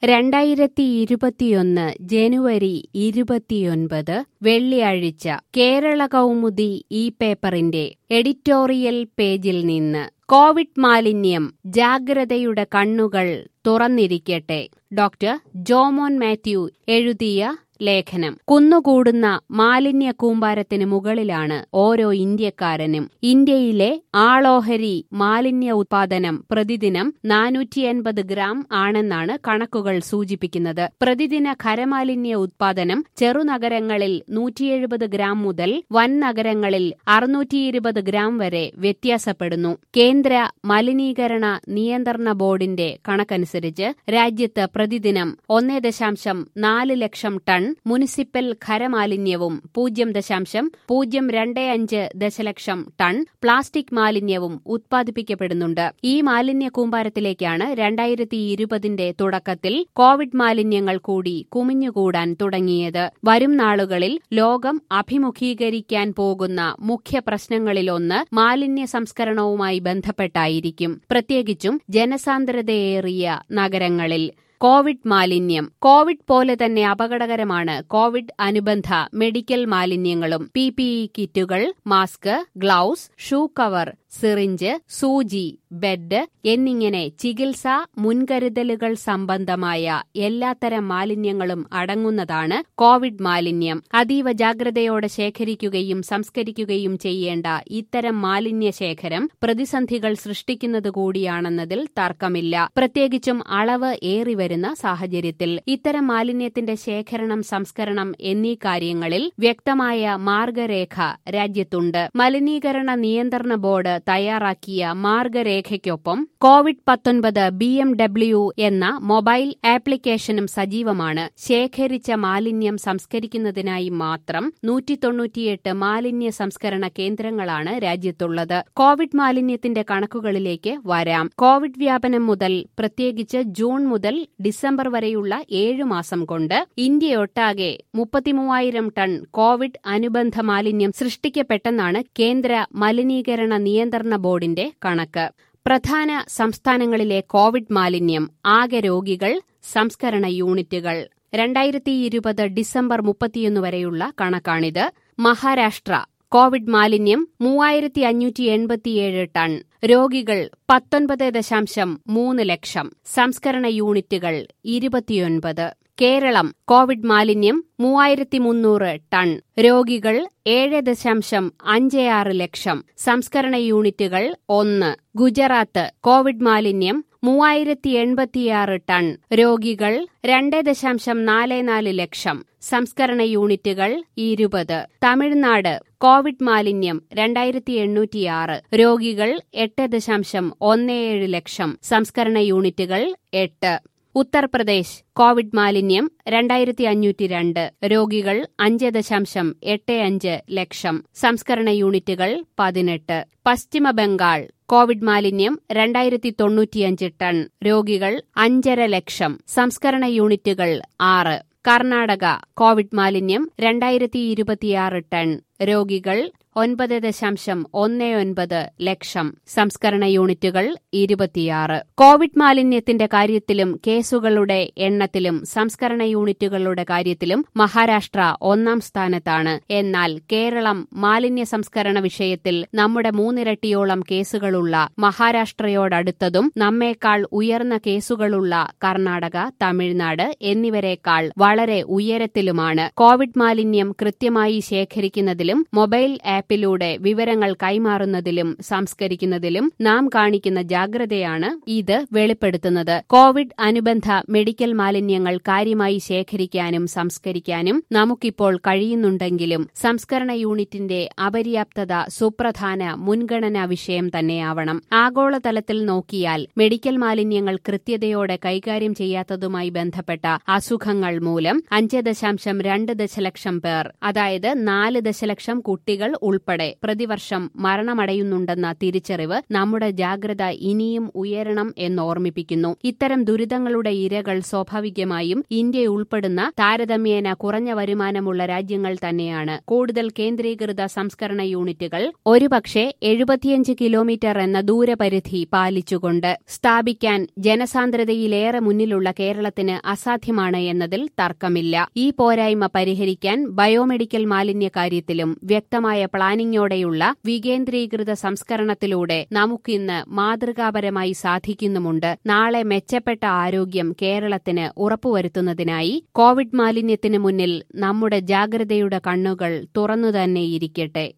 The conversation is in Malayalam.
രണ്ടായിരത്തി ഇരുപത്തിയൊന്ന് ജനുവരി ഇരുപത്തിയൊൻപത് വെള്ളിയാഴ്ച കേരള കൗമുദി ഈ പേപ്പറിന്റെ എഡിറ്റോറിയൽ പേജിൽ നിന്ന് കോവിഡ് മാലിന്യം ജാഗ്രതയുടെ കണ്ണുകൾ തുറന്നിരിക്കട്ടെ ഡോക്ടർ ജോമോൻ മാത്യു എഴുതിയ ലേഖനം കുന്നുകൂടുന്ന മാലിന്യ കൂമ്പാരത്തിന് മുകളിലാണ് ഓരോ ഇന്ത്യക്കാരനും ഇന്ത്യയിലെ ആളോഹരി മാലിന്യ ഉത്പാദനം പ്രതിദിനം നാനൂറ്റി അൻപത് ഗ്രാം ആണെന്നാണ് കണക്കുകൾ സൂചിപ്പിക്കുന്നത് പ്രതിദിന ഖരമാലിന്യ ഉത്പാദനം ചെറുനഗരങ്ങളിൽ നൂറ്റിയെഴുപത് ഗ്രാം മുതൽ വൻ നഗരങ്ങളിൽ അറുന്നൂറ്റിയിരുപത് ഗ്രാം വരെ വ്യത്യാസപ്പെടുന്നു കേന്ദ്ര മലിനീകരണ നിയന്ത്രണ ബോർഡിന്റെ കണക്കനുസരിച്ച് രാജ്യത്ത് പ്രതിദിനം ഒന്നേ ദശാംശം നാല് ലക്ഷം ടൺ മുനിസിപ്പൽ ഖരമാലിന്യവും പൂജ്യം ദശാംശം പൂജ്യം രണ്ട് അഞ്ച് ദശലക്ഷം ടൺ പ്ലാസ്റ്റിക് മാലിന്യവും ഉത്പാദിപ്പിക്കപ്പെടുന്നുണ്ട് ഈ മാലിന്യ കൂമ്പാരത്തിലേക്കാണ് രണ്ടായിരത്തി ഇരുപതിന്റെ തുടക്കത്തിൽ കോവിഡ് മാലിന്യങ്ങൾ കൂടി കുമിഞ്ഞുകൂടാൻ തുടങ്ങിയത് വരും നാളുകളിൽ ലോകം അഭിമുഖീകരിക്കാൻ പോകുന്ന മുഖ്യ പ്രശ്നങ്ങളിലൊന്ന് മാലിന്യ സംസ്കരണവുമായി ബന്ധപ്പെട്ടായിരിക്കും പ്രത്യേകിച്ചും ജനസാന്ദ്രതയേറിയ നഗരങ്ങളിൽ കോവിഡ് മാലിന്യം കോവിഡ് പോലെ തന്നെ അപകടകരമാണ് കോവിഡ് അനുബന്ധ മെഡിക്കൽ മാലിന്യങ്ങളും പി പി ഇ കിറ്റുകൾ mask gloves shoe cover syringe സൂചി ബെഡ് എന്നിങ്ങനെ ചികിത്സാ മുൻകരുതലുകൾ സംബന്ധമായ എല്ലാത്തരം മാലിന്യങ്ങളും അടങ്ങുന്നതാണ് കോവിഡ് മാലിന്യം അതീവ ജാഗ്രതയോടെ ശേഖരിക്കുകയും സംസ്കരിക്കുകയും ചെയ്യേണ്ട ഇത്തരം മാലിന്യ ശേഖരം പ്രതിസന്ധികൾ സൃഷ്ടിക്കുന്നത് കൂടിയാണെന്നതിൽ തർക്കമില്ല പ്രത്യേകിച്ചും അളവ് ഏറിവരുന്ന സാഹചര്യത്തിൽ ഇത്തരം മാലിന്യത്തിന്റെ ശേഖരണം സംസ്കരണം എന്നീ കാര്യങ്ങളിൽ വ്യക്തമായ മാർഗരേഖ രാജ്യത്തുണ്ട് മലിനീകരണ നിയന്ത്രണ ബോർഡ് തയ്യാറാക്കിയ മാർഗരേഖയ്ക്കൊപ്പം കോവിഡ് പത്തൊൻപത് ബി എം ഡബ്ല്യു എന്ന മൊബൈൽ ആപ്ലിക്കേഷനും സജീവമാണ് ശേഖരിച്ച മാലിന്യം സംസ്കരിക്കുന്നതിനായി മാത്രം നൂറ്റി തൊണ്ണൂറ്റിയെട്ട് മാലിന്യ സംസ്കരണ കേന്ദ്രങ്ങളാണ് രാജ്യത്തുള്ളത് കോവിഡ് മാലിന്യത്തിന്റെ കണക്കുകളിലേക്ക് വരാം കോവിഡ് വ്യാപനം മുതൽ പ്രത്യേകിച്ച് ജൂൺ മുതൽ ഡിസംബർ വരെയുള്ള ഏഴു മാസം കൊണ്ട് ഇന്ത്യയൊട്ടാകെ മുപ്പത്തിമൂവായിരം ടൺ കോവിഡ് അനുബന്ധ മാലിന്യം സൃഷ്ടിക്കപ്പെട്ടെന്നാണ് കേന്ദ്ര മലിനീകരണ നിയന്ത്രണ ബോർഡിന്റെ കണക്ക് പ്രധാന സംസ്ഥാനങ്ങളിലെ കോവിഡ് മാലിന്യം ആകെ രോഗികൾ സംസ്കരണ യൂണിറ്റുകൾ രണ്ടായിരത്തി ഇരുപത് ഡിസംബർ മുപ്പത്തിയൊന്ന് വരെയുള്ള കണക്കാണിത് മഹാരാഷ്ട്ര കോവിഡ് മാലിന്യം മൂവായിരത്തി അഞ്ഞൂറ്റി എൺപത്തിയേഴ് ടൺ രോഗികൾ പത്തൊൻപത് ദശാംശം മൂന്ന് ലക്ഷം സംസ്കരണ യൂണിറ്റുകൾ ഇരുപത്തിയൊൻപത് കേരളം കോവിഡ് മാലിന്യം മൂവായിരത്തി മുന്നൂറ് ടൺ രോഗികൾ ഏഴ് ദശാംശം അഞ്ച് ആറ് ലക്ഷം സംസ്കരണ യൂണിറ്റുകൾ ഒന്ന് ഗുജറാത്ത് കോവിഡ് മാലിന്യം മൂവായിരത്തി എൺപത്തിയാറ് ടൺ രോഗികൾ രണ്ട് ദശാംശം നാല് നാല് ലക്ഷം സംസ്കരണ യൂണിറ്റുകൾ ഇരുപത് തമിഴ്നാട് കോവിഡ് മാലിന്യം രണ്ടായിരത്തി എണ്ണൂറ്റിയാറ് രോഗികൾ എട്ട് ദശാംശം ഒന്ന് ഏഴ് ലക്ഷം സംസ്കരണ യൂണിറ്റുകൾ എട്ട് ഉത്തർപ്രദേശ് കോവിഡ് മാലിന്യം രണ്ടായിരത്തി അഞ്ഞൂറ്റി രണ്ട് രോഗികൾ അഞ്ച് ദശാംശം എട്ട് അഞ്ച് ലക്ഷം സംസ്കരണ യൂണിറ്റുകൾ പതിനെട്ട് പശ്ചിമ ബംഗാൾ കോവിഡ് മാലിന്യം രണ്ടായിരത്തി തൊണ്ണൂറ്റിയഞ്ച് ടൺ രോഗികൾ അഞ്ചര ലക്ഷം സംസ്കരണ യൂണിറ്റുകൾ ആറ് കർണാടക കോവിഡ് മാലിന്യം രണ്ടായിരത്തി ഇരുപത്തിയാറ് ടൺ രോഗികൾ ഒൻപത് ദശാംശം ഒന്ന് ഒൻപത് ലക്ഷം സംസ്കരണ യൂണിറ്റുകൾ ഇരുപത്തിയാറ് കോവിഡ് മാലിന്യത്തിന്റെ കാര്യത്തിലും കേസുകളുടെ എണ്ണത്തിലും സംസ്കരണ യൂണിറ്റുകളുടെ കാര്യത്തിലും മഹാരാഷ്ട്ര ഒന്നാം സ്ഥാനത്താണ് എന്നാൽ കേരളം മാലിന്യ സംസ്കരണ വിഷയത്തിൽ നമ്മുടെ മൂന്നിരട്ടിയോളം കേസുകളുള്ള മഹാരാഷ്ട്രയോടടുത്തതും നമ്മേക്കാൾ ഉയർന്ന കേസുകളുള്ള കർണാടക തമിഴ്നാട് എന്നിവരെക്കാൾ വളരെ ഉയരത്തിലുമാണ് കോവിഡ് മാലിന്യം കൃത്യമായി ശേഖരിക്കുന്നതിലും മൊബൈൽ ആപ്പിലൂടെ വിവരങ്ങൾ കൈമാറുന്നതിലും സംസ്കരിക്കുന്നതിലും നാം കാണിക്കുന്ന ജാഗ്രതയാണ് ഇത് വെളിപ്പെടുത്തുന്നത് കോവിഡ് അനുബന്ധ മെഡിക്കൽ മാലിന്യങ്ങൾ കാര്യമായി ശേഖരിക്കാനും സംസ്കരിക്കാനും നമുക്കിപ്പോൾ കഴിയുന്നുണ്ടെങ്കിലും സംസ്കരണ യൂണിറ്റിന്റെ അപര്യാപ്തത സുപ്രധാന മുൻഗണനാ വിഷയം തന്നെയാവണം ആഗോളതലത്തിൽ നോക്കിയാൽ മെഡിക്കൽ മാലിന്യങ്ങൾ കൃത്യതയോടെ കൈകാര്യം ചെയ്യാത്തതുമായി ബന്ധപ്പെട്ട അസുഖങ്ങൾ മൂലം അഞ്ച് ദശാംശം രണ്ട് ദശലക്ഷം പേർ അതായത് നാല് ദശലക്ഷം കുട്ടികൾ ഉൾപ്പെടെ പ്രതിവർഷം മരണമടയുന്നുണ്ടെന്ന തിരിച്ചറിവ് നമ്മുടെ ജാഗ്രത ഇനിയും ഉയരണം എന്നോർമ്മിപ്പിക്കുന്നു ഇത്തരം ദുരിതങ്ങളുടെ ഇരകൾ സ്വാഭാവികമായും ഇന്ത്യ ഉൾപ്പെടുന്ന താരതമ്യേന കുറഞ്ഞ വരുമാനമുള്ള രാജ്യങ്ങൾ തന്നെയാണ് കൂടുതൽ കേന്ദ്രീകൃത സംസ്കരണ യൂണിറ്റുകൾ ഒരുപക്ഷെ എഴുപത്തിയഞ്ച് കിലോമീറ്റർ എന്ന ദൂരപരിധി പാലിച്ചുകൊണ്ട് സ്ഥാപിക്കാൻ ജനസാന്ദ്രതയിലേറെ മുന്നിലുള്ള കേരളത്തിന് അസാധ്യമാണ് എന്നതിൽ തർക്കമില്ല ഈ പോരായ്മ പരിഹരിക്കാൻ ബയോമെഡിക്കൽ മാലിന്യ കാര്യത്തിലും വ്യക്തമായ പ്ലാനിംഗോടെയുള്ള വികേന്ദ്രീകൃത സംസ്കരണത്തിലൂടെ നമുക്കിന്ന് മാതൃകാപരമായി സാധിക്കുന്നുമുണ്ട് നാളെ മെച്ചപ്പെട്ട ആരോഗ്യം കേരളത്തിന് ഉറപ്പുവരുത്തുന്നതിനായി കോവിഡ് മാലിന്യത്തിന് മുന്നിൽ നമ്മുടെ ജാഗ്രതയുടെ കണ്ണുകൾ തുറന്നു തന്നെയിരിക്കട്ടെ